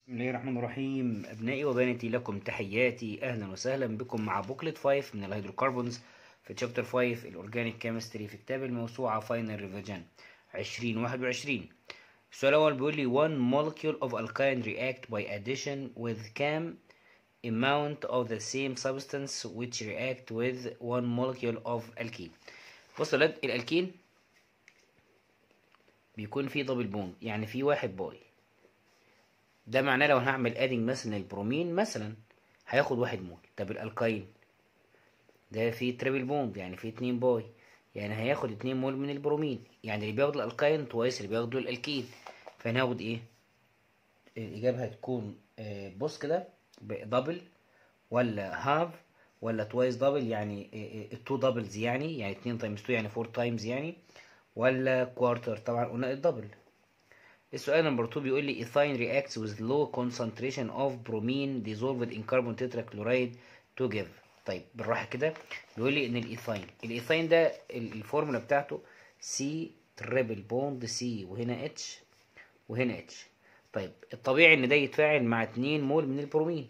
بسم الله الرحمن الرحيم أبنائي وبناتي لكم تحياتي أهلا وسهلا بكم مع بوكلت 5 من الهيدروكربونز في تشابتر 5 الأورجانيك كيمستري في كتاب الموسوعة فاينل ريفيجن 2021 السؤال الأول بيقول لي one molecule of alkyne react by addition with cam amount of the same substance which react with one molecule of alkene بص يا ولاد الألكين بيكون فيه دبل بوند يعني فيه واحد باي ده معناه لو هنعمل ادنج مثلا البرومين مثلا هياخد واحد مول طب الالكاين ده فيه تريبل بوند يعني فيه اتنين باي يعني هياخد اتنين مول من البرومين يعني اللي بياخد الالكاين توايس اللي بياخده الالكين فهناخد ايه الاجابه هتكون آه، بص كده دبل ولا هاف ولا توايس دبل يعني التو دبلز يعني يعني اتنين تايمز تو يعني فور تايمز يعني ولا كوارتر طبعا قلنا الدبل السؤال نمبر 2 بيقول لي ethane reacts with low concentration of bromine dissolved in carbon tetrachloride to give طيب بالراحه كده بيقول لي ان الايثاين الايثاين ده ال- الفورمولا بتاعته سي تريبل بوند سي وهنا اتش وهنا اتش طيب الطبيعي ان ده يتفاعل مع 2 مول من البرومين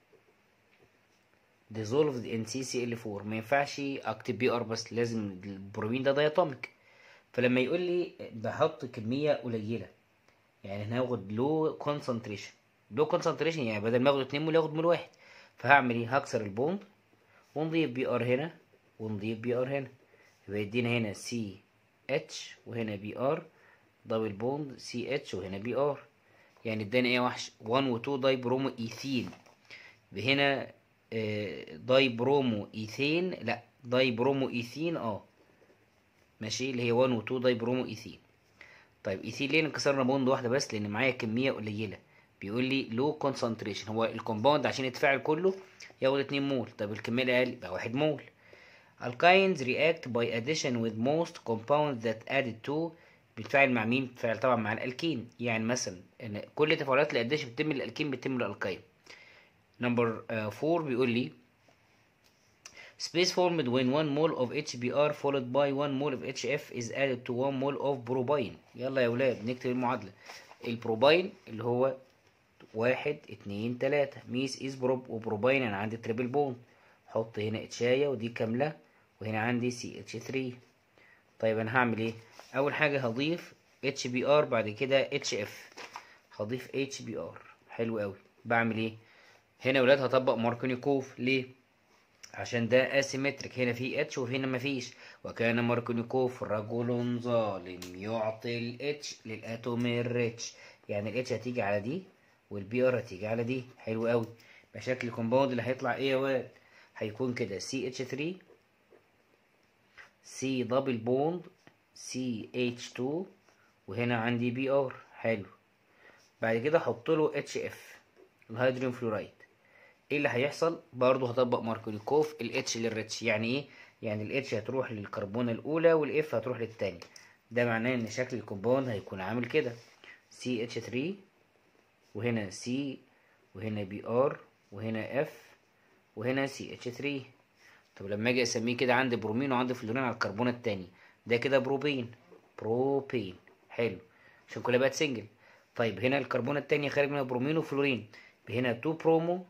dissolved in CCl4 ما ينفعش اكتب بي ار بس لازم البرومين ده دايتوميك فلما يقول لي بحط كميه قليله يعني هناخد لو كونسنتريشن لو كونسنتريشن يعني بدل ما اخد اتنين مول اخد مول واحد فهعمل ايه هكسر البوند ونضيف بي ار هنا ونضيف بي ار هنا يبقى يدينا هنا سي اتش وهنا بي ار دبل بوند سي اتش وهنا بي ار يعني ادانا ايه يا وحش 1 و 2 داي برومو ايثين هنا آه، داي برومو ايثين لا داي برومو ايثين اه ماشي اللي هي 1 و 2 داي برومو ايثين طيب ايثيل ليه كسرنا بوند واحده بس لان معايا كميه قليله بيقول لي لو كونسنتريشن هو الكومباوند عشان يتفاعل كله ياخد 2 مول طب الكميه الاقل يبقى 1 مول alkynes react by addition with most compounds that added to بتتفاعل مع مين بتتفاعل طبعا مع الالكين يعني مثلا ان كل تفاعلات الاديشن بتتم للالكين بتتم للالكين نمبر 4 بيقول لي Space formed when 1 mole of HBr followed by 1 mole of HF is added to 1 mole of propine يلا يا ولاد نكتب المعادلة البروباين اللي هو واحد اتنين تلاتة ميس از بروب وبروباين انا عندي تريبل بوند حط هنا اتشاية ودي كاملة وهنا عندي سي اتش 3 طيب انا هعمل ايه اول حاجة هضيف اتش بي ار بعد كده اتش اف هضيف اتش بي ار حلو قوي بعمل ايه هنا يا ولاد هطبق ماركونيكوف ليه عشان ده اسيمتريك هنا في اتش وهنا مفيش وكان ماركونيكوف رجل ظالم يعطي الاتش للاتوم الريتش يعني الاتش هتيجي على دي والبي ار هتيجي على دي حلو قوي يبقى شكل الكومباوند اللي هيطلع ايه يا واد هيكون كده سي اتش 3 سي دبل بوند سي اتش 2 وهنا عندي بي ار حلو بعد كده احط له اتش اف الهيدروجين فلورايد ايه اللي هيحصل برضه هطبق ماركوليكوف الاتش للريتش يعني ايه يعني الاتش هتروح للكربونه الاولى والاف هتروح للتانية ده معناه ان شكل الكومباوند هيكون عامل كده سي اتش 3 وهنا سي وهنا بي ار وهنا اف وهنا سي اتش 3 طب لما اجي اسميه كده عندي برومين وعندي فلورين على الكربونه التانية ده كده بروبين بروبين حلو عشان كلها بقت سنجل طيب هنا الكربونه التانية خارج منها برومين وفلورين هنا 2 برومو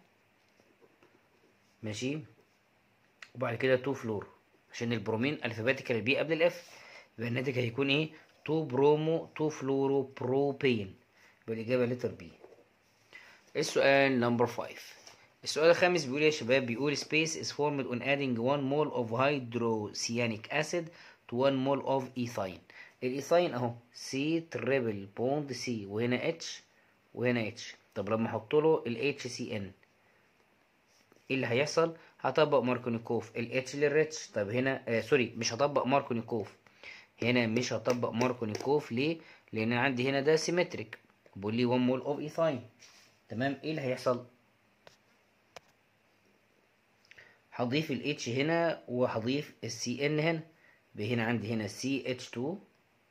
ماشي وبعد كده 2 فلور عشان البرومين الفابيتيكال البي قبل الاف يبقى الناتج هيكون ايه 2 برومو 2 فلورو بروبين يبقى الاجابه لتر بي السؤال نمبر 5 السؤال الخامس بيقول يا شباب بيقول space is formed on adding 1 mole of hydrocyanic acid to 1 mole of ethine الايثاين اهو C تريبل بوند C وهنا H وهنا H طب لما احط له ال HCN ايه اللي هيحصل هطبق ماركونيكوف الاتش للريتش طب هنا آه سوري مش هطبق ماركونيكوف هنا مش هطبق ماركونيكوف ليه لان عندي هنا ده سيمتريك بقول لي 1 مول اوف ايثاين تمام ايه اللي هيحصل هضيف الاتش هنا وهضيف السي ان هنا يبقى هنا عندي هنا سي اتش 2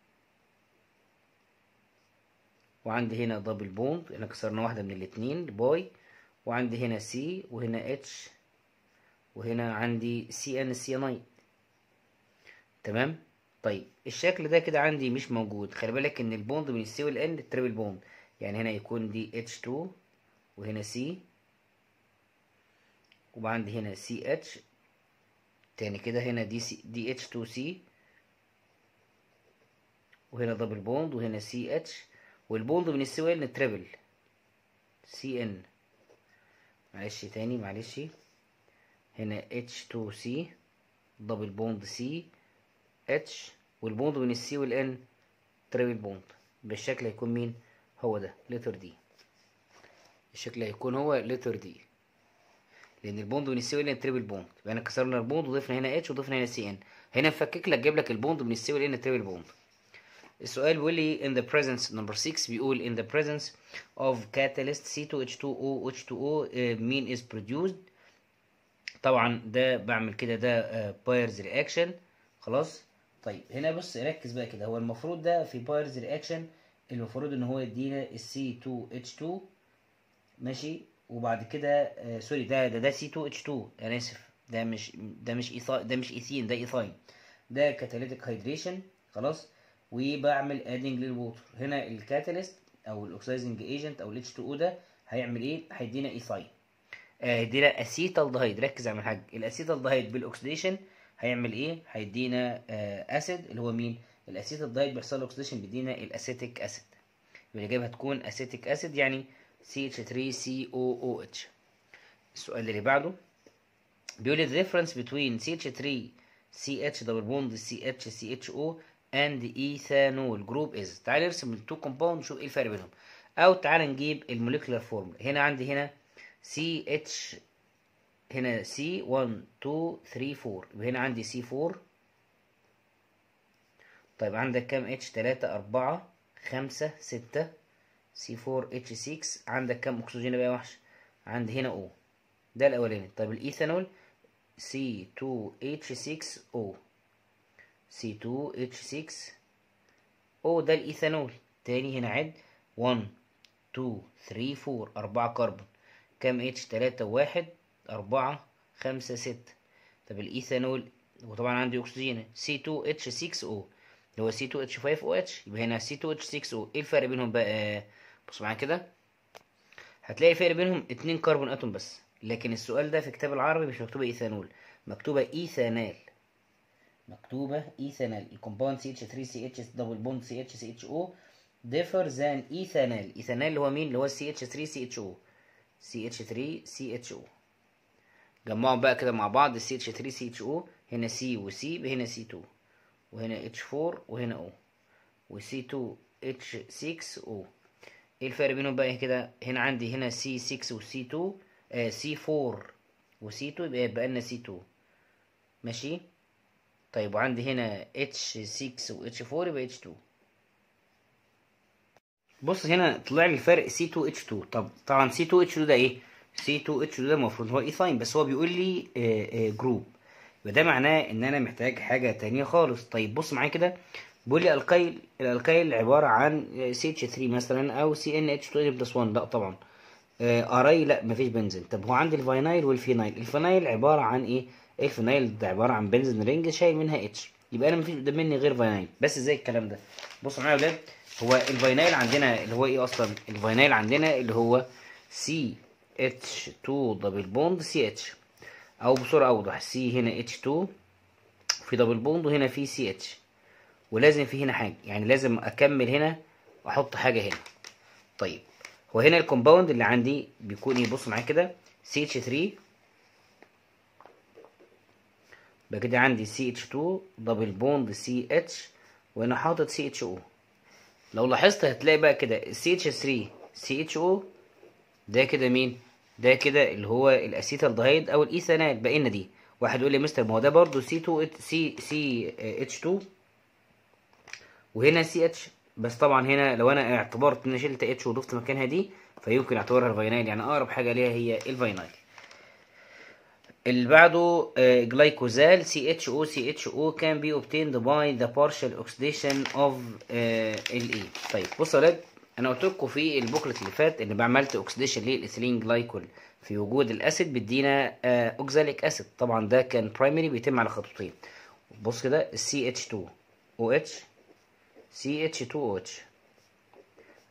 وعندي هنا دبل بوند هنا كسرنا واحده من الاتنين باي وعندي هنا سي وهنا اتش وهنا عندي سي ان سيانايد تمام طيب الشكل ده كده عندي مش موجود خلي بالك ان البوند من السي والان التريبل بوند يعني هنا يكون دي اتش 2 وهنا سي وعندي هنا سي اتش تاني كده هنا دي سي دي اتش 2 سي وهنا دبل بوند وهنا سي اتش والبوند من السي ويل تريبل سي ان معلش تاني معلش هنا اتش 2 سي دبل بوند سي اتش والبوند من السي والان تريبل بوند بالشكل هيكون مين هو ده لتر دي الشكل هيكون هو لتر دي لان البوند من السي والان تريبل بوند يبقى انا كسرنا البوند وضفنا هنا اتش وضفنا هنا سي ان هنا مفكك لك جايب لك البوند من السي والان تريبل بوند السؤال بيقول لي in the presence number 6 بيقول in the presence of catalyst C2H2O H2O uh, mean is produced طبعا ده بعمل كده ده بايرز رياكشن خلاص طيب هنا بص ركز بقى كده هو المفروض ده في بايرز رياكشن المفروض ان هو يدينا ال C2H2 ماشي وبعد كده آه سوري ده ده ده C2H2 انا اسف ده مش ده مش إيثا ده مش ايثين ده ايثاين ده كاتاليتيك هيدريشن خلاص وبعمل ادنج للووتر هنا الكاتاليست او الاكسايزنج ايجنت او الاتش 2 او ده هيعمل ايه هيدينا ايثاين آه هيدينا اسيتالدهيد ركز على حاجه الاسيتالدهيد بالاكسديشن هيعمل ايه هيدينا آه اسيد اللي هو مين الاسيتالدهيد بيحصل له اوكسيديشن بيدينا الاسيتيك اسيد يبقى الاجابه هتكون اسيتيك اسيد يعني CH3COOH السؤال اللي بعده بيقول لي the difference between CH3 CH double bond CH CHO and ethanol group is تعال نرسم التو كومباوند نشوف ايه الفرق بينهم او تعال نجيب الموليكولار فورمولا هنا عندي هنا CH هنا C 1 2 3 4 يبقى هنا عندي C 4 طيب عندك كام H 3 4 5 6 C4H6 عندك كام اكسجين بقى يا وحش عندي هنا O ده الاولاني طيب الايثانول C2H6O C2H6O ده الايثانول تاني هنا عد 1 2 3 4 4 كربون كام H 3 1 4 5 6 طب الايثانول وطبعا عندي اكسجين C2H6O اللي هو C2H5OH يبقى هنا C2H6O ايه الفرق بينهم بقى بص معايا كده هتلاقي فرق بينهم اتنين كربون اتوم بس لكن السؤال ده في كتاب العربي مش مكتوبه ايثانول مكتوبه ايثانال مكتوبه ايثانال الكومباوند CH3CH دبل بوند CHCHO differ than ايثانال ايثانال اللي هو مين اللي هو CH3CHO CH3CHO جمعهم بقى كده مع بعض CH3CHO هنا C و C هنا C2 وهنا H4 وهنا O و C2H6O ايه الفرق بينهم بقى كده هنا عندي هنا C6 و C2 آه C4 و C2 يبقى يبقى لنا C2 ماشي طيب وعندي هنا H6 و H4 يبقى H2 بص هنا طلع لي الفرق C2H2 طب طبعا C2H2 ده ايه C2H2 ده المفروض هو ايثاين بس هو بيقول لي آه آه جروب يبقى ده معناه ان انا محتاج حاجه تانية خالص طيب بص معايا كده بيقول لي القيل الالقيل عباره عن CH3 مثلا او CnH2 بلس 1 لا طبعا اري لا مفيش بنزين طب هو عندي الفينايل والفينايل الفينايل عباره عن ايه الفينايل ده عباره عن بنزين رينج شايل منها اتش يبقى انا مفيش قدام مني غير فينايل بس ازاي الكلام ده بصوا معايا يا ولاد هو الفينايل عندنا اللي هو ايه اصلا الفينايل عندنا اللي هو سي اتش 2 دبل بوند سي اتش او بصوره اوضح سي هنا اتش 2 في دبل بوند وهنا في سي اتش ولازم في هنا حاجه يعني لازم اكمل هنا واحط حاجه هنا طيب هو هنا الكومباوند اللي عندي بيكون ايه بص معايا كده سي اتش 3 يبقى كده عندي سي اتش 2 دبل بوند سي اتش وهنا حاطط سي اتش او لو لاحظت هتلاقي بقى كده سي اتش 3 سي اتش او ده كده مين ده كده اللي هو الاسيتالدهيد او الايثانال بقينا دي واحد يقول لي مستر ما هو ده برضه سي 2 سي سي اتش 2 وهنا سي اتش بس طبعا هنا لو انا اعتبرت ان شلت اتش وضفت مكانها دي فيمكن اعتبرها الفينايل يعني اقرب حاجه ليها هي الفينايل اللي بعده جلايكوزال سي اتش او سي اتش او كان بي obtained by the partial oxidation of ال اي طيب بصوا يا ولاد انا قلت لكم في البوكلت اللي فات ان بعملت اوكسيديشن للايثيلين جلايكول في وجود الاسيد بيدينا اوكزاليك اسيد طبعا ده كان برايمري بيتم على خطوتين بص كده السي اتش 2 او اتش CH2OH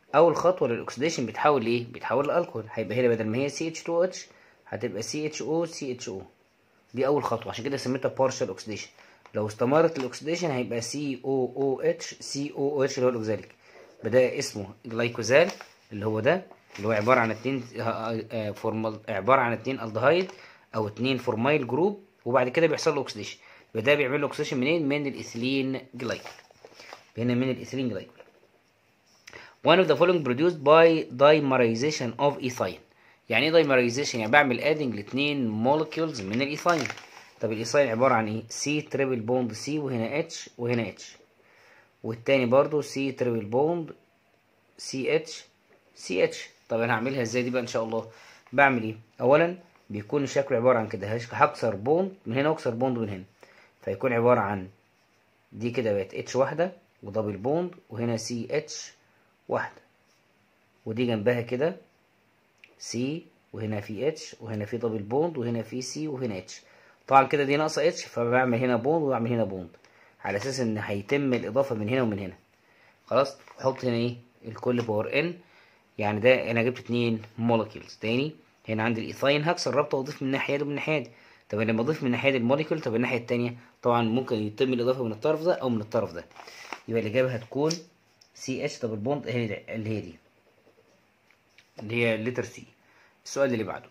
اول خطوه للاكسديشن بيتحول لايه بيتحول لالكحول هيبقى هنا بدل ما هي CH2OH هتبقى CHO CHO دي اول خطوه عشان كده سميتها partial oxidation لو استمرت الاكسديشن هيبقى COOH COOH اللي هو الاوكزاليك بدا اسمه جلايكوزال اللي هو ده اللي هو عباره عن اتنين فورمال عباره عن اتنين الدهايد او اتنين فورمايل جروب وبعد كده بيحصل له اوكسيديشن يبقى ده بيعمل له اوكسيديشن منين من الايثيلين جلايكول هنا من الايثيلين جلايكول one of the following produced by dimerization of ethine يعني ايه dimerization يعني بعمل adding لاتنين molecules من الايثاين طب الايثاين عباره عن ايه سي تريبل بوند سي وهنا اتش وهنا اتش والتاني برضو سي تريبل بوند سي اتش سي اتش طب انا هعملها ازاي دي بقى ان شاء الله بعمل ايه اولا بيكون الشكل عباره عن كده هكسر بوند من هنا واكسر بوند من هنا فيكون عباره عن دي كده بقت اتش واحده ودبل بوند وهنا سي اتش واحده ودي جنبها كده سي وهنا في اتش وهنا في دبل بوند وهنا في سي وهنا اتش طبعا كده دي ناقصه اتش فبعمل هنا بوند وبعمل هنا بوند على اساس ان هيتم الاضافه من هنا ومن هنا خلاص احط هنا ايه الكل باور ان يعني ده انا جبت اتنين مولكيولز تاني هنا عندي الايثاين هكسر رابطه واضيف من الناحيه دي ومن الناحيه دي طب انا لما اضيف من الناحيه دي الموليكيول طب الناحيه التانيه طبعا ممكن يتم الاضافه من الطرف ده او من الطرف ده يبقى الاجابه هتكون سي اتش دبل بوند اللي هي دي اللي هي لتر سي السؤال اللي بعده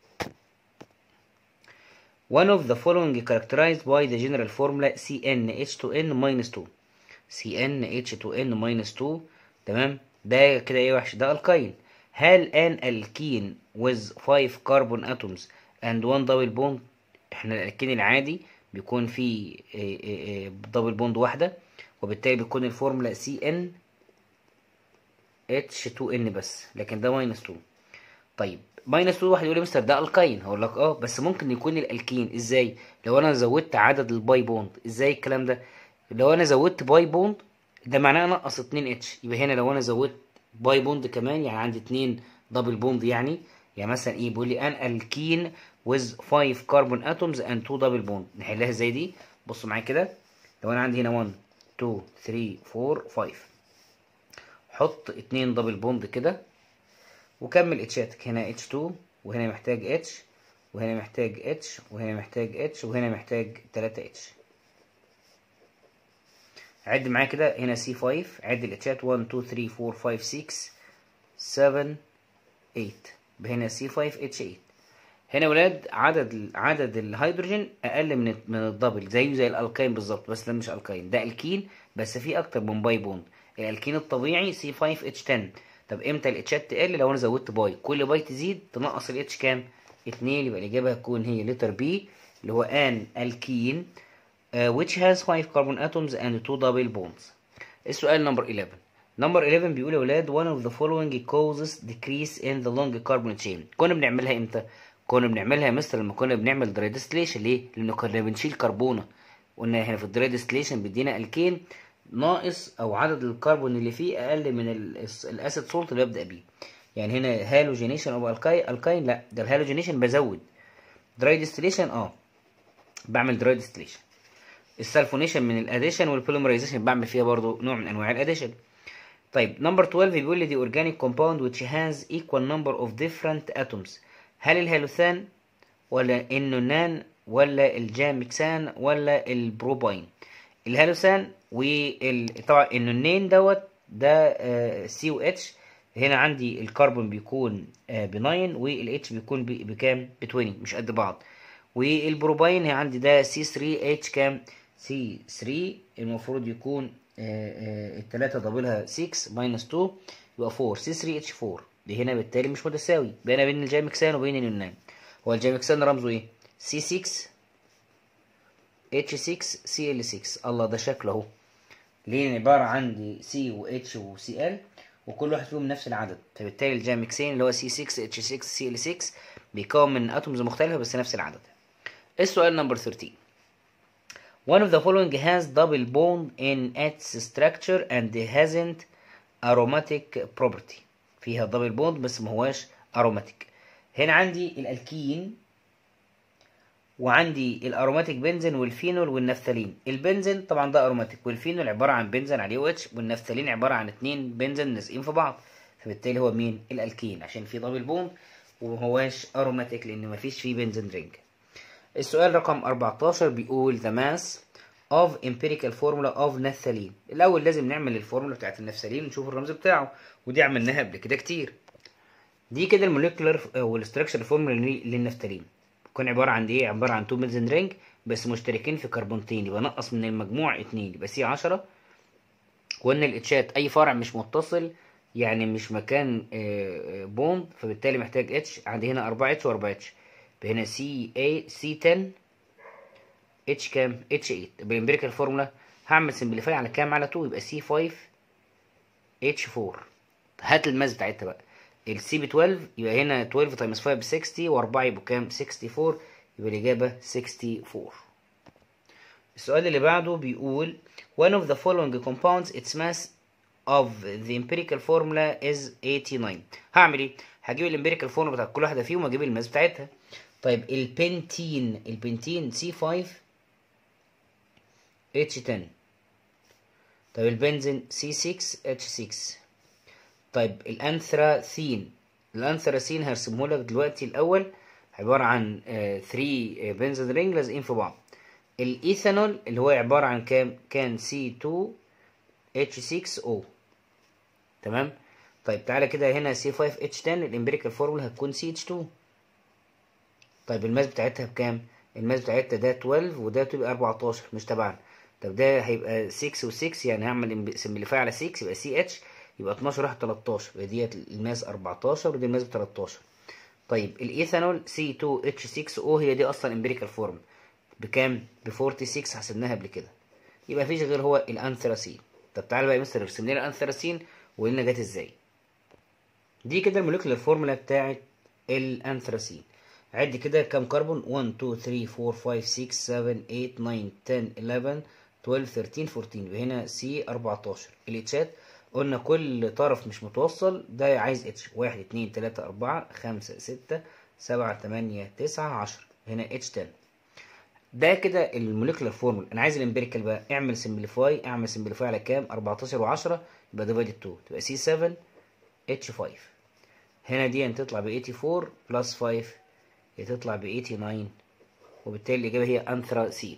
One of the following characterized by the general formula CnH2n minus 2 CnH2n minus 2 تمام ده كده ايه وحش ده الكاين هل ان الكين with 5 carbon atoms and one double bond احنا الالكين العادي بيكون فيه دبل بوند واحده وبالتالي بتكون الفورمولا CN H2N بس لكن ده ماينس 2 طيب ماينس 2 واحد يقول لي مستر ده الكاين هقول لك اه بس ممكن يكون الالكين ازاي لو انا زودت عدد الباي بوند ازاي الكلام ده لو انا زودت باي بوند ده معناه انقص 2 اتش يبقى هنا لو انا زودت باي بوند كمان يعني عندي 2 دبل بوند يعني يعني مثلا ايه بيقول لي ان الكين with 5 carbon atoms and 2 double bond نحلها ازاي دي بصوا معايا كده لو انا عندي هنا 1 2 3 4 5 حط 2 دبل بوند كده وكمل اتشاتك هنا H2 وهنا محتاج H وهنا محتاج H وهنا محتاج H وهنا محتاج 3 H عد معايا كده هنا C5 عد الاتشات 1 2 3 4 5 6 7 8 هنا C5 H8 هنا ولاد عدد عدد الهيدروجين اقل من من الدبل زيه زي الالكاين بالظبط بس ده مش الكاين ده الكين بس فيه اكتر من باي بوند الالكين الطبيعي C5H10 طب امتى الاتشات تقل لو انا زودت باي كل باي تزيد تنقص الاتش كام 2 يبقى الاجابه هتكون هي لتر بي اللي هو ان الكين uh, which has 5 carbon atoms and 2 double bonds السؤال نمبر 11 نمبر 11 بيقول يا ولاد one of the following causes decrease in the long carbon chain كنا بنعملها امتى كنا بنعملها يا مستر لما كنا بنعمل دراي ديستليشن ليه لان كنا بنشيل كربونه قلنا هنا في الدراي ديستليشن بيدينا الكين ناقص او عدد الكربون اللي فيه اقل من الاسيد سولت اللي ببدا بيه يعني هنا هالوجينيشن او الكاي الكاين لا ده الهالوجينيشن بزود دراي ديستليشن اه بعمل دراي ديستليشن السلفونيشن من الاديشن والبوليمرايزيشن بعمل فيها برضو نوع من انواع الاديشن طيب نمبر 12 بيقول لي the organic compound which has equal number of different atoms هل الهالوثان ولا النونان ولا الجامكسان ولا البروباين الهالوثان وال طبعا النونين دوت ده سي او اتش هنا عندي الكربون بيكون ب 9 والاتش بيكون بكام ب 20 مش قد بعض والبروباين هي عندي ده سي 3 اتش كام سي 3 المفروض يكون التلاتة دبلها 6 ماينس 2 يبقى 4 سي 3 اتش 4 دي هنا بالتالي مش متساوي بين بين الجامكسان وبين اليونان هو الجامكسان رمزه ايه سي 6 اتش 6 سي ال 6 الله ده شكله اهو ليه عبارة عندي سي و اتش و سي ال وكل واحد فيهم نفس العدد فبالتالي الجامكسين اللي هو سي 6 اتش 6 سي ال 6 بيكون من اتومز مختلفة بس نفس العدد السؤال نمبر 13 One of the following has double bond in its structure and hasn't aromatic property فيها دبل بوند بس ما هواش اروماتيك هنا عندي الالكين وعندي الاروماتيك بنزين والفينول والنفتالين البنزين طبعا ده اروماتيك والفينول عباره عن بنزين عليه او اتش والنفتالين عباره عن اتنين بنزين لازقين في بعض فبالتالي هو مين الالكين عشان في دبل بوند ومهواش اروماتيك لان مفيش فيه بنزين رينج السؤال رقم 14 بيقول the mass of empirical formula of naphthalene الاول لازم نعمل الفورمولا بتاعت النفثالين ونشوف الرمز بتاعه ودي عملناها قبل كده كتير دي كده الموليكولر والاستراكشر فورمولا للنفثالين بتكون عباره عن ايه عباره عن 2 بنزين رينج بس مشتركين في كربونتين يبقى نقص من المجموع 2 يبقى سي 10 وان الاتشات اي فرع مش متصل يعني مش مكان بوند فبالتالي محتاج اتش عندي هنا 4 اتش و4 اتش هنا سي اي سي 10 اتش كام اتش 8 بالامبيريكال فورمولا هعمل سمبليفاي على كام على 2 يبقى سي 5 اتش 4 هات الماس بتاعتها بقى السي ب 12 يبقى هنا 12 تايمز 5 ب 60 و4 يبقوا كام 64 يبقى الاجابه 64 السؤال اللي بعده بيقول one of the following compounds its mass of the empirical formula is 89 هعمل ايه هجيب الامبيريكال فورمولا بتاعت كل واحده فيهم واجيب الماس بتاعتها طيب البنتين البنتين سي 5 اتش 10 طيب البنزين سي 6 اتش 6 طيب الانثراثين الانثراثين هرسمه لك دلوقتي الاول عباره عن 3 بنزين رينج لازقين في بعض الايثانول اللي هو عباره عن كام كان سي 2 اتش 6 او تمام طيب تعالى كده هنا سي 5 اتش 10 الامبيريكال فورمولا هتكون سي اتش 2 طيب الماس بتاعتها بكام الماس بتاعتها ده 12 وده تبقى 14 مش تبعنا طب ده هيبقى 6 و6 يعني هعمل سمبليفاي على 6 يبقى سي اتش يبقى 12 راح 13 يبقى ديت الماس 14 ودي الماس ب 13 طيب الايثانول سي 2 اتش 6 او هي دي اصلا امبيريكال فورم بكام ب 46 حسبناها قبل كده يبقى مفيش غير هو الانثراسين طب تعالى بقى يا مستر ارسم لنا الانثراسين وقول لنا جت ازاي دي كده الموليكولر فورمولا بتاعت الانثراسين عد كده كام كربون 1 2 3 4 5 6 7 8 9 10 11 12 13 14 يبقى هنا سي 14 الاتشات قلنا كل طرف مش متوصل ده عايز اتش 1 2 3 4 5 6 7 8 9 10 هنا اتش 10 ده كده الموليكولر فورمولا انا عايز الامبيريكال بقى اعمل سمبليفاي اعمل سمبليفاي على كام 14 و10 يبقى ديفايدد 2 تبقى سي 7 اتش 5 هنا دي تطلع ب 84 بلس 5 تطلع ب 89 وبالتالي الاجابه هي انثراسين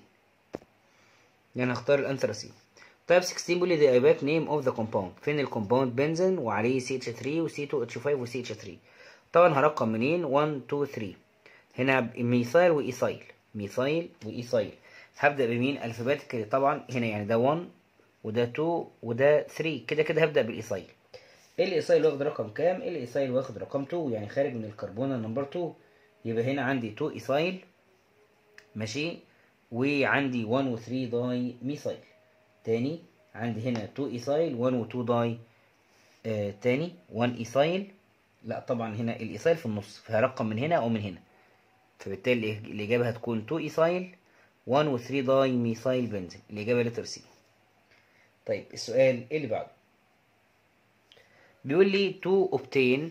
يعني هختار الانثراسين طيب 16 بيقول لي the Ibac name of the compound فين الكومباوند بنزين وعليه CH3 و C2H5 و CH3 طبعا هرقم منين 1 2 3 هنا ميثايل وإيثايل ميثايل وإيثايل هبدأ بمين الفابيتيكالي طبعا هنا يعني ده 1 وده 2 وده 3 كده كده هبدأ بالإيثايل الإيثايل واخد رقم كام الإيثايل واخد رقم 2 يعني خارج من الكربون نمبر 2 يبقى هنا عندي 2 إيثايل ماشي وعندي 1 و 3 داي ميثايل تاني عندي هنا 2 ايثايل 1 و 2 داي آه تاني 1 ايثايل لا طبعا هنا الايثايل في النص فهرقم من هنا او من هنا فبالتالي الاجابه هتكون 2 ايثايل 1 و 3 داي ميثايل بنزين الاجابه لتر سي طيب السؤال اللي بعده بيقول لي to obtain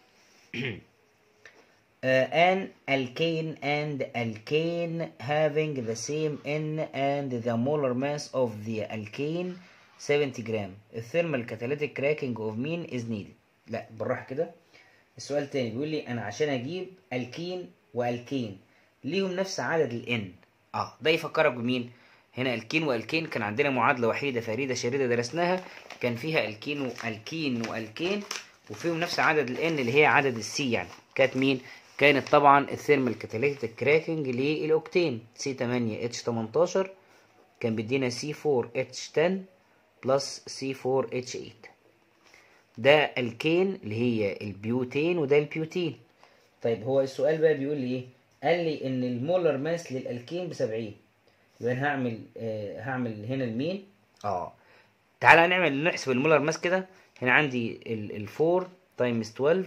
uh, an alkane and alkane having the same N and the molar mass of the alkane 70 جرام الثيرمال catalytic cracking of mean is needed لا بالراحة كده السؤال تاني بيقول لي انا عشان اجيب الكين والكين ليهم نفس عدد الان اه ده يفكرك بمين هنا الكين والكين كان عندنا معادلة وحيدة فريدة شريدة درسناها كان فيها الكين والكين والكين وفيهم نفس عدد الان اللي هي عدد السي يعني كانت مين كانت طبعا الثيرمال كاتاليتيك كراكنج للاوكتين سي 8 اتش 18 كان بيدينا سي 4 اتش 10 بلس سي 4 اتش 8 ده الكين اللي هي البيوتين وده البيوتين طيب هو السؤال بقى بيقول لي ايه قال لي ان المولر ماس للالكين ب 70 يبقى انا هعمل آه هعمل هنا المين اه تعالى نعمل نحسب المولر ماس كده هنا عندي ال 4 تايمز 12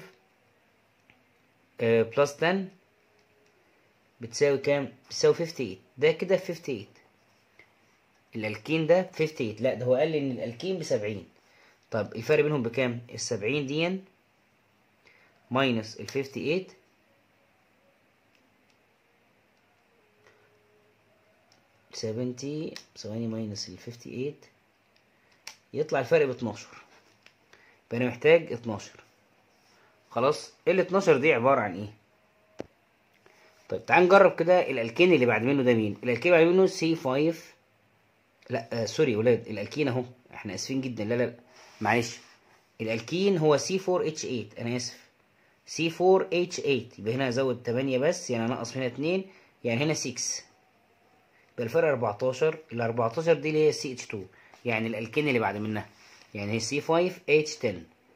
بلس 10 بتساوي كام؟ بتساوي 58 ده كده 58 الالكين ده 58 لا ده هو قال لي ان الالكين ب 70 طب الفرق بينهم بكام؟ ال 70 دي ماينس ال 58 70 ثواني ماينس ال 58 يطلع الفرق ب 12 يبقى انا محتاج 12 خلاص ال 12 دي عباره عن ايه طيب تعال نجرب كده الالكين اللي بعد منه ده مين الالكين اللي بعد منه سي 5 لا آه سوري يا ولاد الالكين اهو احنا اسفين جدا لا لا لا معلش الالكين هو سي 4 اتش 8 انا اسف سي 4 اتش 8 يبقى هنا ازود 8 بس يعني انقص هنا 2 يعني هنا 6 يبقى الفرق 14 ال 14 دي اللي هي سي اتش 2 يعني الالكين اللي بعد منها يعني هي سي 5 اتش 10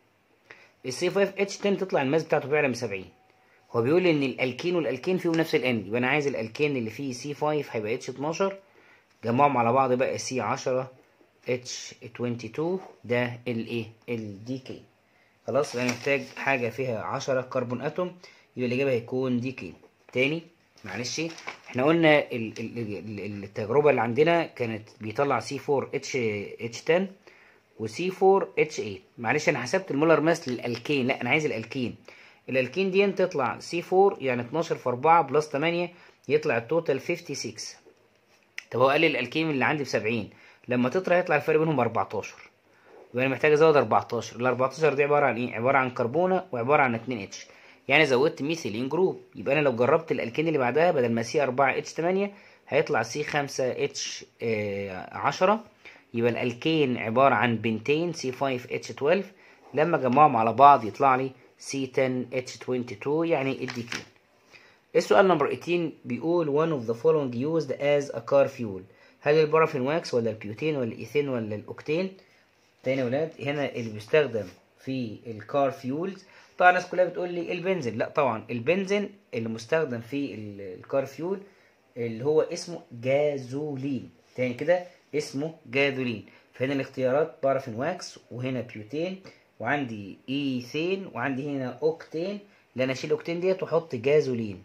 السي 5 اتش 10 تطلع الماس بتاعته فعلا ب 70 هو بيقول لي ان الالكين والالكين فيهم نفس الان يبقى انا عايز الالكين اللي فيه سي 5 هيبقى اتش 12 جمعهم على بعض بقى سي 10 اتش 22 ده الايه الدي كي خلاص يبقى محتاج حاجه فيها 10 كربون اتوم يبقى الاجابه هيكون دي كي تاني معلش احنا قلنا ال ال ال التجربه اللي عندنا كانت بيطلع سي 4 اتش اتش 10 وسي 4 اتش 8 معلش انا حسبت المولر ماس للالكين لا انا عايز الالكين الالكين دي تطلع سي 4 يعني 12 في 4 بلس 8 يطلع التوتال 56 طب هو قال لي الالكين اللي عندي ب 70 لما تطلع يطلع الفرق بينهم 14 يبقى انا محتاج ازود 14 ال 14 دي عباره عن ايه عباره عن كربونه وعباره عن 2 اتش يعني زودت ميثيلين جروب يبقى انا لو جربت الالكين اللي بعدها بدل ما سي 4 اتش 8 هيطلع سي 5 اتش 10 يبقى الالكين عباره عن بنتين سي 5 اتش 12 لما اجمعهم على بعض يطلع لي سي 10 اتش 22 يعني الديكين السؤال نمبر 18 بيقول one of the following used as a car fuel هل البارافين واكس ولا البيوتين ولا الايثين ولا الاوكتين تاني يا ولاد هنا اللي بيستخدم في الكار فيولز طبعا الناس كلها بتقول لي البنزين لا طبعا البنزين اللي مستخدم في الكار فيول اللي هو اسمه جازولين تاني كده اسمه جازولين فهنا الاختيارات بارافين واكس وهنا بيوتين وعندي ايثين وعندي هنا اوكتين اللي انا اشيل اوكتين ديت واحط جازولين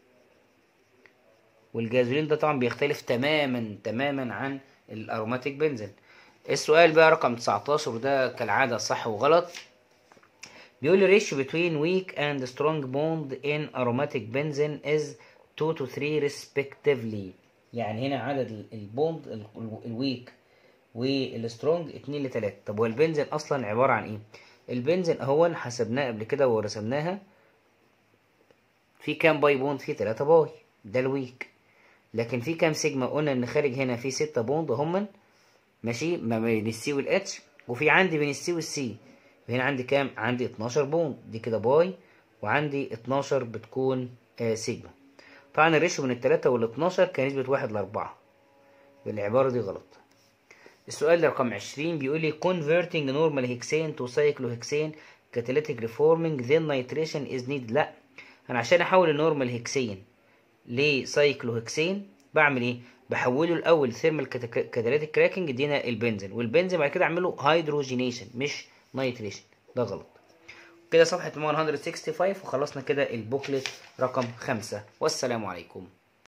والجازولين ده طبعا بيختلف تماما تماما عن الاروماتيك بنزين السؤال بقى رقم 19 وده كالعادة صح وغلط بيقول لي ratio between weak and strong bond in aromatic benzene is 2 to 3 respectively يعني هنا عدد البوند الويك والسترونج 2 ل 3 طب هو البنزين اصلا عبارة عن ايه البنزين اهو حسبناه قبل كده ورسمناها في كام باي بوند في 3 باي ده الويك لكن في كام سيجما قلنا ان خارج هنا في 6 بوند هما ماشي ما بين السي والاتش وفي عندي بين السي والسي هنا عندي كام عندي 12 بوند دي كده باي وعندي 12 بتكون آه سيجما طبعا الريشيو من التلاتة وال 12 كان نسبة واحد لأربعة العبارة دي غلط السؤال رقم 20 بيقول لي converting normal hexane to cyclohexane catalytic reforming then nitration is needed لا انا عشان احول النورمال هيكسين لسايكلوهكسين بعمل ايه بحوله الاول ثيرمال كاتاليتيك كراكنج يدينا البنزين والبنزين بعد كده اعمله هيدروجينيشن مش نيتريشن ده غلط كده صفحة 165 وخلصنا كده البوكلت رقم خمسة والسلام عليكم